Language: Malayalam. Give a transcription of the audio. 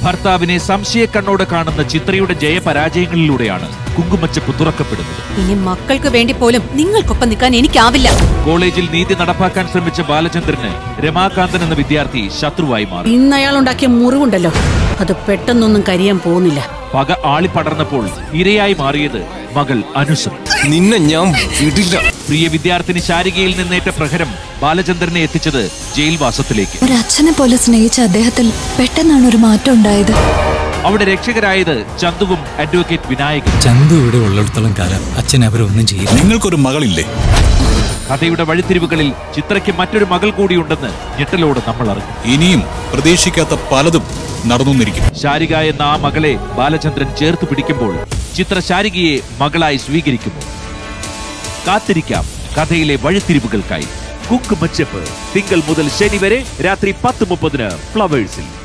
ഭർത്താവിനെ സംശയക്കണ്ണോടെ കാണുന്ന ചിത്രയുടെ ജയപരാജയങ്ങളിലൂടെയാണ് കുങ്കുമച്ചപ്പ് തുറക്കപ്പെടുന്നത് ഇനി മക്കൾക്ക് വേണ്ടി പോലും നിങ്ങൾക്കൊപ്പം നിൽക്കാൻ എനിക്കാവില്ല കോളേജിൽ നീതി നടപ്പാക്കാൻ ശ്രമിച്ച ബാലചന്ദ്രന് രമാകാന്തൻ എന്ന വിദ്യാർത്ഥി ശത്രുവായി മാറി ഇന്ന് അയാൾ ഉണ്ടാക്കിയ മുറിവുണ്ടല്ലോ അത് പെട്ടെന്നൊന്നും കരിയാൻ പോകുന്നില്ല പക ആളിപ്പടർന്നപ്പോൾ ഇരയായി മാറിയത് മകൾ അനുശ്രീ നിന്നെ ഞാൻ വിടില്ല പ്രിയ വിദ്യാർത്ഥിനി ശാരികയിൽ നിന്നേറ്റ പ്രഹരം ബാലചന്ദ്രനെ എത്തിച്ചത് ജയിൽവാസത്തിലേക്ക് ഒരു അച്ഛനെ പോലെ സ്നേഹിച്ച അദ്ദേഹത്തിൽ പെട്ടെന്നാണ് ഒരു മാറ്റം ഉണ്ടായത് അവിടെ രക്ഷകരായത് ചന്തുവും അഡ്വക്കേറ്റ് വിനായകൻ ചന്തു ഇവിടെ ഉള്ളിടത്തോളം കാലം അച്ഛൻ അവരൊന്നും ചെയ്യില്ല നിങ്ങൾക്കൊരു മകളില്ലേ കഥയുടെ വഴിത്തിരിവുകളിൽ ചിത്രയ്ക്ക് മറ്റൊരു മകൾ കൂടിയുണ്ടെന്ന് ഞെട്ടലോട് നമ്മൾ അറിഞ്ഞു ഇനിയും പ്രതീക്ഷിക്കാത്ത പലതും നടന്നുന്നിരിക്കും ശാരിക എന്ന ആ മകളെ ബാലചന്ദ്രൻ ചേർത്ത് പിടിക്കുമ്പോൾ ചിത്ര ശാരികയെ മകളായി സ്വീകരിക്കുമോ കാത്തിരിക്കാം കഥയിലെ വഴിത്തിരിവുകൾക്കായി കുക്ക് മച്ചപ്പ് തിങ്കൾ മുതൽ ശനി വരെ രാത്രി പത്ത് മുപ്പതിന് ഫ്ലവേഴ്സിൽ